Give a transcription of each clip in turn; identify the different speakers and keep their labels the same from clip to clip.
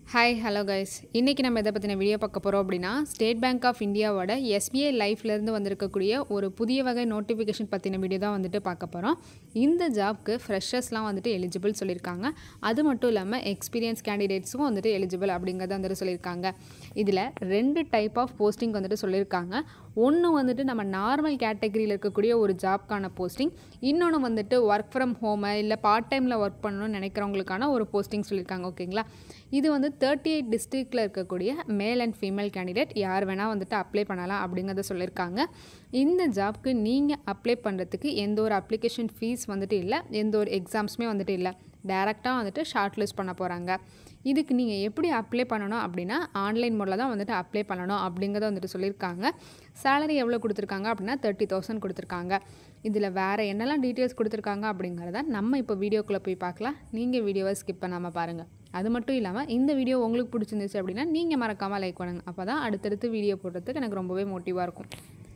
Speaker 1: hi hello guys இன்றைக்கி நம்ம எதை பற்றின வீடியோ பார்க்க போகிறோம் அப்படின்னா ஸ்டேட் பேங்க் ஆஃப் இந்தியாவோட எஸ்பிஐ லைஃப்லேருந்து வந்திருக்கக்கூடிய ஒரு புதிய வகை நோட்டிஃபிகேஷன் பற்றின வீடியோ தான் வந்துட்டு பார்க்க போகிறோம் இந்த ஜாப்க்கு ஃப்ரெஷர்ஸ்லாம் வந்துட்டு எலிஜிபிள் சொல்லியிருக்காங்க அது மட்டும் இல்லாமல் எக்ஸ்பீரியன்ஸ் கேண்டிடேட்ஸும் வந்துட்டு எலிஜிபிள் அப்படிங்கிறத வந்துட்டு சொல்லியிருக்காங்க இதில் ரெண்டு டைப் ஆஃப் போஸ்டிங் வந்துட்டு சொல்லியிருக்காங்க ஒன்று வந்துட்டு நம்ம நார்மல் கேட்டகரியில் இருக்கக்கூடிய ஒரு ஜாப்க்கான போஸ்டிங் இன்னொன்று வந்துட்டு ஒர்க் ஃப்ரம் ஹோமு இல்லை பார்ட் டைமில் ஒர்க் பண்ணணும்னு நினைக்கிறவங்களுக்கான ஒரு போஸ்டிங் சொல்லியிருக்காங்க ஓகேங்களா இது வந்து தேர்ட்டி எயிட் டிஸ்ட்ரிக்டில் இருக்கக்கூடிய மேல் அண்ட் ஃபீமேல் கேண்டிடேட் யார் வேணால் வந்துட்டு அப்ளை பண்ணலாம் அப்படிங்கிறத சொல்லியிருக்காங்க இந்த ஜாப்க்கு நீங்கள் அப்ளை பண்ணுறதுக்கு எந்த ஒரு அப்ளிகேஷன் ஃபீஸ் வந்துட்டு இல்லை எந்த ஒரு எக்ஸாம்ஸுமே வந்துட்டு இல்லை டேரெக்டாக வந்துட்டு ஷார்ட் லிஸ்ட் பண்ண போகிறாங்க இதுக்கு நீங்கள் எப்படி அப்ளை பண்ணணும் அப்படின்னா ஆன்லைன் மோடில் தான் வந்துட்டு அப்ளை பண்ணணும் அப்படிங்கிறத வந்துட்டு சொல்லியிருக்காங்க சேலரி எவ்வளோ கொடுத்துருக்காங்க அப்படின்னா தேர்ட்டி தௌசண்ட் கொடுத்துருக்காங்க இதில் வேறு என்னெல்லாம் டீட்டெயில்ஸ் கொடுத்துருக்காங்க அப்படிங்கிறத நம்ம இப்போ வீடியோக்குள்ளே போய் பார்க்கலாம் நீங்கள் வீடியோவை ஸ்கிப் பண்ணாமல் பாருங்கள் அது மட்டும் இல்லாமல் இந்த வீடியோ உங்களுக்கு பிடிச்சிருந்துச்சு அப்படின்னா நீங்கள் மறக்காமல் லைக் பண்ணுங்கள் அப்போ தான் அடுத்தடுத்து வீடியோ போடுறதுக்கு எனக்கு ரொம்பவே மோட்டிவாக இருக்கும்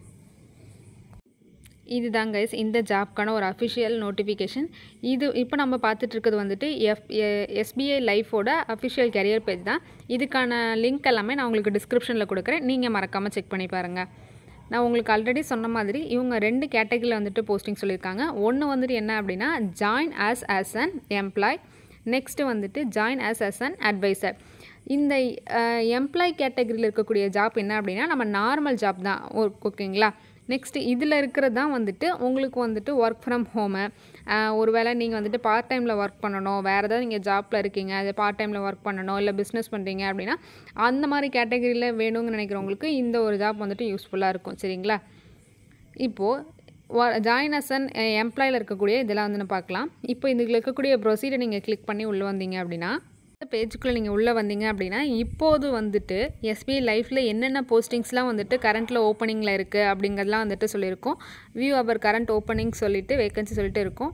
Speaker 1: இதுதான் கைஸ் இந்த ஜாப்க்கான ஒரு அஃபிஷியல் நோட்டிஃபிகேஷன் இது இப்போ நம்ம பார்த்துட்டு இருக்கிறது வந்துட்டு எஃப் எஸ்பிஐ லைஃபோட அஃபிஷியல் கரியர் பேஜ் தான் இதுக்கான லிங்க் எல்லாமே நான் உங்களுக்கு டிஸ்கிரிப்ஷனில் கொடுக்குறேன் நீங்கள் மறக்காமல் செக் பண்ணி பாருங்கள் நான் உங்களுக்கு ஆல்ரெடி சொன்ன மாதிரி இவங்க ரெண்டு கேட்டகரியில் வந்துட்டு போஸ்டிங் சொல்லியிருக்காங்க ஒன்று வந்துட்டு என்ன அப்படின்னா join as as an employee next வந்துட்டு join as as an advisor இந்த எம்ப்ளாய் கேட்டகரியில் இருக்கக்கூடிய ஜாப் என்ன அப்படின்னா நம்ம நார்மல் ஜாப் தான் ஓகேங்களா நெக்ஸ்ட்டு இதில் இருக்கிறது தான் வந்துட்டு உங்களுக்கு வந்துட்டு ஒர்க் ஃப்ரம் ஹோமு ஒருவேளை நீங்கள் வந்துட்டு பார்ட் டைமில் ஒர்க் பண்ணணும் வேறு ஏதாவது நீங்கள் ஜாப்பில் இருக்கீங்க அது பார்ட் டைமில் ஒர்க் பண்ணணும் இல்லை பிஸ்னஸ் பண்ணுறீங்க அப்படின்னா அந்த மாதிரி கேட்டகரியில் வேணும்னு நினைக்கிறவங்களுக்கு இந்த ஒரு ஜாப் வந்துட்டு யூஸ்ஃபுல்லாக இருக்கும் சரிங்களா இப்போது ஜாயின் அஸ் அன் எம்ப்ளாயில் இருக்கக்கூடிய இதெல்லாம் வந்து பார்க்கலாம் இப்போ இதில் இருக்கக்கூடிய ப்ரொசீடர் நீங்கள் கிளிக் பண்ணி உள்ளே வந்தீங்க அப்படின்னா பேஜுக்குள்ளே நீங்கள் உள்ளே வந்தீங்க அப்படின்னா இப்போது வந்துட்டு எஸ்பிஐ லைஃப்பில் என்னென்ன போஸ்டிங்ஸ்லாம் வந்துட்டு கரண்ட்டில் ஓப்பனிங்கில் இருக்குது அப்படிங்கிறதுலாம் வந்துட்டு சொல்லியிருக்கோம் வியூ அவர் கரண்ட் ஓப்பனிங் சொல்லிவிட்டு வேக்கன்சி சொல்லிட்டு இருக்கும்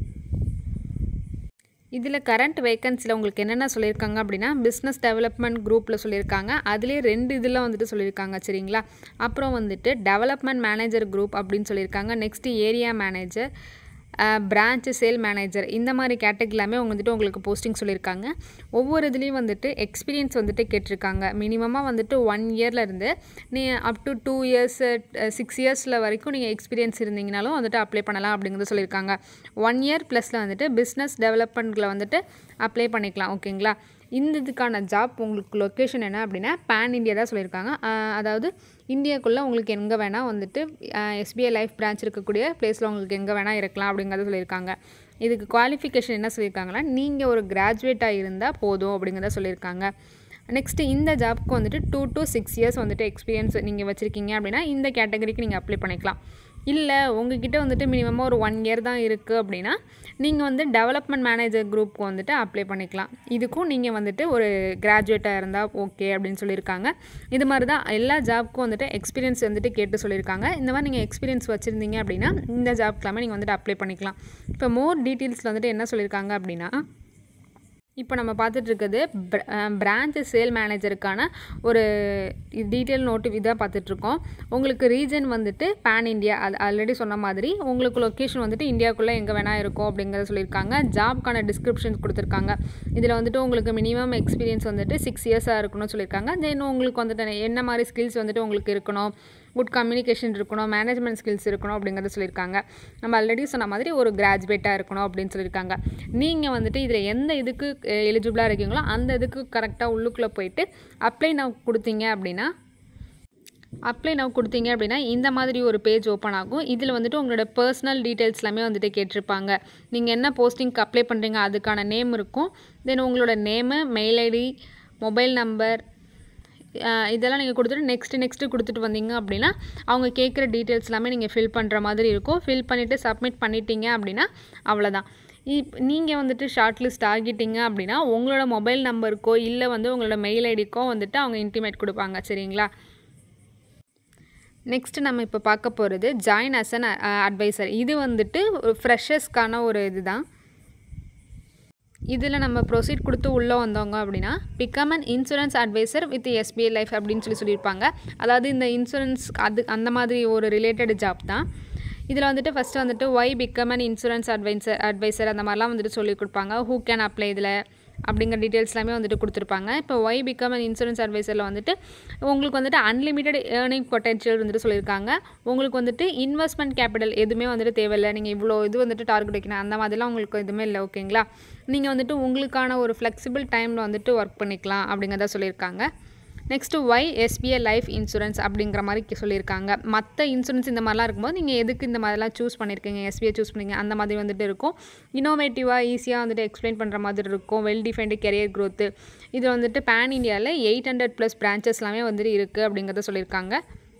Speaker 1: இதில் கரண்ட் வேக்கன்சியில் உங்களுக்கு என்னென்ன சொல்லியிருக்காங்க அப்படின்னா பிஸ்னஸ் டெவலப்மெண்ட் குரூப்பில் சொல்லியிருக்காங்க அதுலேயே ரெண்டு இதில் வந்துட்டு சொல்லியிருக்காங்க சரிங்களா அப்புறம் வந்துட்டு டெவலப்மெண்ட் மேனேஜர் குரூப் அப்படின்னு சொல்லியிருக்காங்க next area manager branch sale manager இந்த மாதிரி கேட்டகரி எல்லாமே அவங்க வந்துட்டு உங்களுக்கு போஸ்டிங் சொல்லியிருக்காங்க ஒவ்வொரு இதுலேயும் வந்துட்டு எக்ஸ்பீரியன்ஸ் வந்துட்டு கேட்டிருக்காங்க மினிமமாக வந்துட்டு ஒன் இயர்லேருந்து நீ up to two years six இயர்ஸில் வரைக்கும் நீங்கள் எக்ஸ்பீரியன்ஸ் இருந்தீங்கனாலும் வந்துட்டு அப்ளை பண்ணலாம் அப்படிங்கிறத சொல்லியிருக்காங்க ஒன் இயர் ப்ளஸில் வந்துட்டு பிஸ்னஸ் டெவலப்மெண்ட்டில் வந்துட்டு அப்ளை பண்ணிக்கலாம் ஓகேங்களா இந்த இதுக்கான ஜாப் உங்களுக்கு லொக்கேஷன் என்ன அப்படின்னா பேன் இந்தியா தான் சொல்லியிருக்காங்க அதாவது இந்தியாக்குள்ளே உங்களுக்கு எங்கே வேணால் வந்துட்டு எஸ்பிஐ லைஃப் பிரான்ச் இருக்கக்கூடிய பிளேஸில் உங்களுக்கு எங்கே வேணால் இருக்கலாம் அப்படிங்கிறத சொல்லியிருக்காங்க இதுக்கு குவாலிஃபிகேஷன் என்ன சொல்லியிருக்காங்கன்னா நீங்கள் ஒரு கிராஜுவேட்டாக இருந்தால் போதும் அப்படிங்கிறத சொல்லியிருக்காங்க நெக்ஸ்ட்டு இந்த ஜாப்க்கு வந்துட்டு டூ டு சிக்ஸ் இயர்ஸ் வந்துட்டு எக்ஸ்பீரியன்ஸ் நீங்கள் வச்சுருக்கீங்க அப்படின்னா இந்த கேட்டகரிக்கு நீங்கள் அப்ளை பண்ணிக்கலாம் இல்லை உங்ககிட்ட வந்துட்டு மினிமமாக ஒரு ஒன் இயர் தான் இருக்குது அப்படின்னா நீங்கள் வந்து டெவலப்மெண்ட் மேனேஜர் குரூப்க்கு வந்துட்டு அப்ளை பண்ணிக்கலாம் இதுக்கும் நீங்கள் வந்துட்டு ஒரு கிராஜுவேட்டாக இருந்தால் ஓகே அப்படின்னு சொல்லியிருக்காங்க இது மாதிரி தான் எல்லா ஜாப்க்கும் வந்துட்டு எக்ஸ்பீரியன்ஸ் வந்துட்டு கேட்டு சொல்லியிருக்காங்க இந்த மாதிரி நீங்கள் எக்ஸ்பீரியன்ஸ் வச்சுருந்தீங்க அப்படின்னா இந்த ஜாப்க்கெல்லாமே நீங்கள் வந்துட்டு அப்ளை பண்ணிக்கலாம் இப்போ மோர் டீட்டெயில்ஸில் வந்துட்டு என்ன சொல்லியிருக்காங்க அப்படின்னா இப்போ நம்ம பார்த்துட்டு இருக்கிறது பிரான்ச் சேல் மேனேஜருக்கான ஒரு டீட்டெயில் நோட்டு இதாக பார்த்துட்ருக்கோம் உங்களுக்கு ரீஜன் வந்துட்டு பேன் இந்தியா அது ஆல்ரெடி சொன்ன மாதிரி உங்களுக்கு லொக்கேஷன் வந்துட்டு இந்தியாவுக்குள்ளே எங்கே வேணால் இருக்கும் அப்படிங்கிறத சொல்லியிருக்காங்க ஜாப்க்கான டிஸ்கிரிப்ஷன்ஸ் கொடுத்துருக்காங்க இதில் வந்துட்டு உங்களுக்கு மினிமம் எக்ஸ்பீரியன்ஸ் வந்துட்டு சிக்ஸ் இயர்ஸாக இருக்கணும்னு சொல்லியிருக்காங்க தென் உங்களுக்கு வந்துட்டு என்ன மாதிரி ஸ்கில்ஸ் வந்துட்டு உங்களுக்கு இருக்கணும் குட் கம்யூனிகேஷன் இருக்கணும் மேனேஜ்மெண்ட் ஸ்கில்ஸ் இருக்கணும் அப்படிங்கிறத சொல்லியிருக்காங்க நம்ம ஆல்ரெடி சொன்ன மாதிரி ஒரு கிராஜுவேட்டாக இருக்கணும் அப்படின்னு சொல்லியிருக்காங்க நீங்கள் வந்துட்டு இதில் எந்த இதுக்கு எலிஜிபிளாக இருக்கீங்களோ அந்த இதுக்கு கரெக்டாக உள்ளுக்குள்ளே போயிட்டு அப்ளை நான் கொடுத்தீங்க அப்படின்னா அப்ளை நான் கொடுத்தீங்க அப்படின்னா இந்த மாதிரி ஒரு பேஜ் ஓப்பன் ஆகும் இதில் வந்துட்டு உங்களோட பர்சனல் டீட்டெயில்ஸ் எல்லாமே வந்துட்டு கேட்டிருப்பாங்க நீங்கள் என்ன போஸ்டிங்க்கு அப்ளை பண்ணுறீங்க அதுக்கான நேம் இருக்கும் தென் உங்களோட name mail ID mobile number இதெல்லாம் நீங்கள் கொடுத்துட்டு நெக்ஸ்ட்டு நெக்ஸ்ட்டு கொடுத்துட்டு வந்தீங்க அப்படின்னா அவங்க கேட்குற டீட்டெயில்ஸ் எல்லாமே நீங்கள் ஃபில் பண்ணுற மாதிரி இருக்கும் ஃபில் பண்ணிவிட்டு சப்மிட் பண்ணிட்டீங்க அப்படின்னா அவ்வளோதான் இப் நீங்கள் வந்துட்டு ஷார்ட் லிஸ்ட் ஆகிட்டீங்க அப்படின்னா உங்களோட மொபைல் நம்பருக்கோ இல்லை வந்து உங்களோட மெயில் ஐடிக்கோ வந்துட்டு அவங்க இன்டிமேட் கொடுப்பாங்க சரிங்களா நெக்ஸ்ட்டு நம்ம இப்போ பார்க்க போகிறது ஜாயின் அஸ் அன் அட்வைசர் இது வந்துட்டு ஃப்ரெஷர்ஸ்க்கான ஒரு இது தான் இதில் நம்ம ப்ரொசீட் கொடுத்து உள்ளே வந்தவங்க அப்படின்னா become an insurance advisor with SBI life அப்படின்னு சொல்லி சொல்லியிருப்பாங்க அதாவது இந்த இன்சூரன்ஸ் அது அந்த மாதிரி ஒரு ரிலேட்டட் ஜாப் தான் இதில் வந்துட்டு ஃபஸ்ட்டு வந்துட்டு why become an insurance advisor advisor அந்த மாதிரிலாம் வந்துட்டு சொல்லி கொடுப்பாங்க ஹூ கேன் அப்ளை இதில் அப்படிங்கிற டீட்டெயில்ஸ் எல்லாமே வந்துட்டு கொடுத்துருப்பாங்க இப்போ ஒய் பிகம் அண்ட் இன்சூரன்ஸ் அட்வைசரில் வந்துட்டு உங்களுக்கு வந்துட்டு அன்லிமிட்டெட் ஏர்னிங் பொட்டன்ஷியல் வந்துட்டு சொல்லியிருக்காங்க உங்களுக்கு வந்துட்டு இன்வெஸ்ட்மெண்ட் கேபிட்டல் எதுவுமே வந்துட்டு தேவையில்லை நீங்கள் இவ்வளோ இது வந்துட்டு டார்கெட் வைக்கணும் அந்த மாதிரிலாம் உங்களுக்கு எதுவுமே இல்லை ஓகேங்களா நீங்கள் வந்துட்டு உங்களுக்கான ஒரு ஃப்ளெக்சிபிள் டைமில் வந்துட்டு ஒர்க் பண்ணிக்கலாம் அப்படிங்கிறத சொல்லியிருக்காங்க next why SBI life insurance அப்படிங்கிற மாதிரி சொல்லியிருக்காங்க மற்ற இன்சூரன்ஸ் இந்த மாதிரிலாம் இருக்கும்போது நீங்கள் எதுக்கு இந்த மாதிரிலாம் சூஸ் பண்ணியிருக்கீங்க எஸ்பிஐ சூஸ் பண்ணிங்க அந்த மாதிரி வந்துட்டு இருக்கும் இனோவேட்டிவாக ஈஸியாக வந்துட்டு எக்ஸ்பிளைன் பண்ணுற மாதிரி இருக்கும் வெல் டிஃபைன்டு கெரியர் க்ரோத்து இது வந்துட்டு பேன் இந்தியாவில் எயிட் ஹண்ட்ரட் ப்ளஸ் பிரான்ச்சஸ் எல்லாமே வந்துட்டு இருக்குது அப்படிங்கிறத சொல்லியிருக்காங்க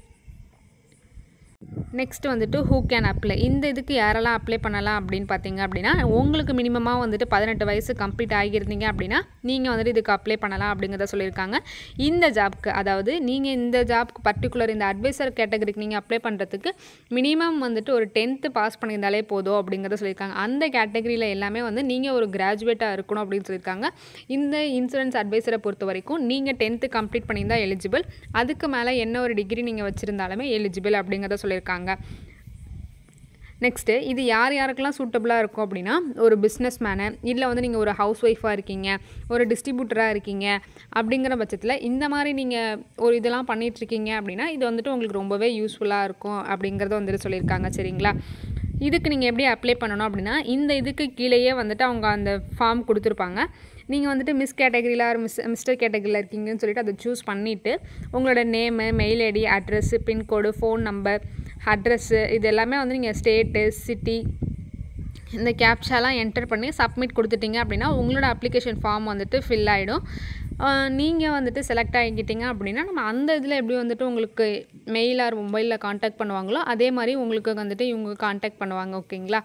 Speaker 1: நெக்ஸ்ட் வந்துட்டு ஹூ கேன் அப்ளை இந்த இதுக்கு யாரெல்லாம் அப்ளை பண்ணலாம் அப்படின்னு பார்த்தீங்க அப்படின்னா உங்களுக்கு மினிமமாக வந்துட்டு பதினெட்டு வயசு கம்ப்ளீட் ஆகியிருந்தீங்க அப்படின்னா நீங்கள் வந்துட்டு இதுக்கு அப்ளை பண்ணலாம் அப்படிங்கிறத சொல்லியிருக்காங்க இந்த ஜாப்க்கு அதாவது நீங்கள் இந்த ஜாப்க்கு பர்டிகுலர் இந்த அட்வைசர் கேட்டகரிக்கு நீங்கள் அப்ளை பண்ணுறதுக்கு மினிமம் வந்துட்டு ஒரு டென்த்து பாஸ் பண்ணியிருந்தாலே போதும் அப்படிங்கிறத சொல்லியிருக்காங்க அந்த கேட்டகரியில் எல்லாமே வந்து நீங்கள் ஒரு கிராஜுவேட்டாக இருக்கணும் அப்படின்னு சொல்லியிருக்காங்க இந்த இன்சூரன்ஸ் அட்வைசரை பொறுத்த வரைக்கும் நீங்கள் டென்த்து கம்ப்ளீட் பண்ணியிருந்தால் எலிஜிபிள் அதுக்கு மேலே என்ன ஒரு டிகிரி நீங்கள் வச்சுருந்தாலுமே எலிஜிபிள் அப்படிங்கிறத சொல்லியிருக்காங்க நெக்ஸ்ட்டு இது யார் யாருக்கெல்லாம் சூட்டபுளாக இருக்கும் அப்படின்னா ஒரு பிஸ்னஸ் மேனு இல்லை வந்து நீங்கள் ஒரு ஹவுஸ் ஒய்ஃபாக இருக்கீங்க ஒரு டிஸ்ட்ரிபியூட்டராக இருக்கீங்க அப்படிங்கிற பட்சத்தில் இந்த மாதிரி நீங்கள் ஒரு இதெல்லாம் பண்ணிகிட்ருக்கீங்க அப்படின்னா இது வந்துட்டு உங்களுக்கு ரொம்பவே யூஸ்ஃபுல்லாக இருக்கும் அப்படிங்கிறத வந்துட்டு சொல்லியிருக்காங்க சரிங்களா இதுக்கு நீங்கள் எப்படி அப்ளை பண்ணணும் அப்படின்னா இந்த இதுக்கு கீழேயே வந்துட்டு அவங்க அந்த ஃபார்ம் கொடுத்துருப்பாங்க நீங்கள் வந்துட்டு மிஸ் கேட்டகரியில் மிஸ் மிஸ்டர் கேட்டகரியில் இருக்கீங்கன்னு சொல்லிட்டு அதை சூஸ் பண்ணிவிட்டு உங்களோட name mail ID address pin code phone number address இது எல்லாமே வந்து நீங்கள் ஸ்டேட்டு சிட்டி இந்த கேப்ஷாலாம் என்டர் பண்ணி சப்மிட் கொடுத்துட்டீங்க அப்படின்னா உங்களோட அப்ளிகேஷன் ஃபார்ம் வந்துட்டு ஃபில் ஆகிடும் நீங்கள் வந்துட்டு செலக்ட் ஆகிக்கிட்டீங்க அப்படின்னா நம்ம அந்த இதில் எப்படி வந்துட்டு உங்களுக்கு மெயில் ஆர் மொபைலில் காண்டாக்ட் பண்ணுவாங்களோ அதே மாதிரி உங்களுக்கு வந்துட்டு இவங்க காண்டாக்ட் பண்ணுவாங்க ஓகேங்களா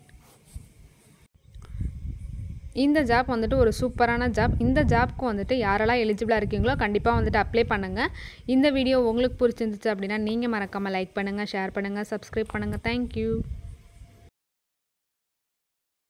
Speaker 1: இந்த ஜாப் வந்துட்டு ஒரு சூப்பரான ஜாப் இந்த ஜாப்க்கு வந்துட்டு யாரெல்லாம் எலிஜிபிளாக இருக்கீங்களோ கண்டிப்பாக வந்துட்டு அப்ளை பண்ணுங்கள் இந்த வீடியோ உங்களுக்கு பிடிச்சிருந்துச்சு அப்படின்னா நீங்கள் மறக்காமல் லைக் பண்ணுங்கள் ஷேர் பண்ணுங்கள் சப்ஸ்கிரைப் பண்ணுங்கள் தேங்க்யூ